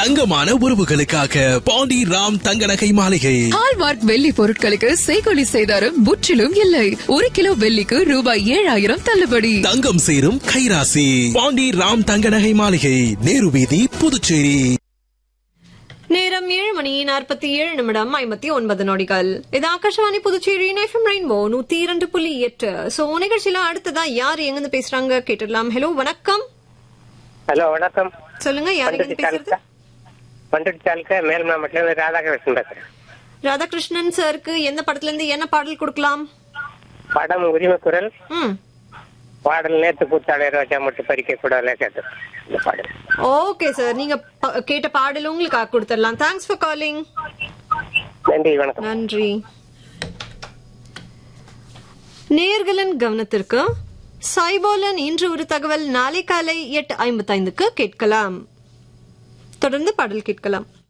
தங்கமான உறவுகளுக்காக பாண்டி ராம் தங்க நகை மாளிகை ஹால்மார்க் வெள்ளி பொருட்களுக்கு செய்கொலி செய்தாரும் முற்றிலும் இல்லை ஒரு கிலோ வெள்ளிக்கு ரூபாய் ஏழாயிரம் தள்ளுபடி தங்கம் சேரும் கைராசி பாண்டி ராம் தங்க நகை மாளிகை நேரு வீதி புதுச்சேரி நேரம் ஏழு மணி நாற்பத்தி ஏழு நிமிடம் ஐம்பத்தி ஒன்பது நொடிகள் இது ஆகாஷவாணி புதுச்சேரி எஃப்எம் ரெயின்போ நூத்தி இரண்டு புள்ளி எட்டு சோ நிகழ்ச்சியில அடுத்ததா யார் எங்கிருந்து பேசுறாங்க கேட்டுடலாம் ஹலோ வணக்கம் ஹலோ வணக்கம் சொல்லுங்க யார் பண்ருட்டி எங்கிருந்து பேசுறது தாலுக்கா பண்ருட்டி தாலுக்கா மேல்மாமட்டில இருந்து ராதாகிருஷ்ணன் பேசுறேன் ராதாகிருஷ்ணன் சாருக்கு எந்த படத்துல இருந்து என்ன பாடல் கொடுக்கலாம் படம் உரிமை குரல் ம் பாடல் நேத்து பூத்தாடை ரோஜா மட்டும் பறிக்க கூடாது கேட்டு இந்த பாடல் ஓகே சார் நீங்க ப- கேட்ட பாடல் உங்களுக்கு கொடுத்துடலாம் தேங்க்ஸ் ஃபார் காலிங் நன்றி வணக்கம் நன்றி நேர்களின் கவனத்திற்கு சைபோலன் இன்று ஒரு தகவல் நாளை காலை எட்டு ஐம்பத்தைந்துக்கு கேட்கலாம் தொடர்ந்து பாடல் கேட்கலாம்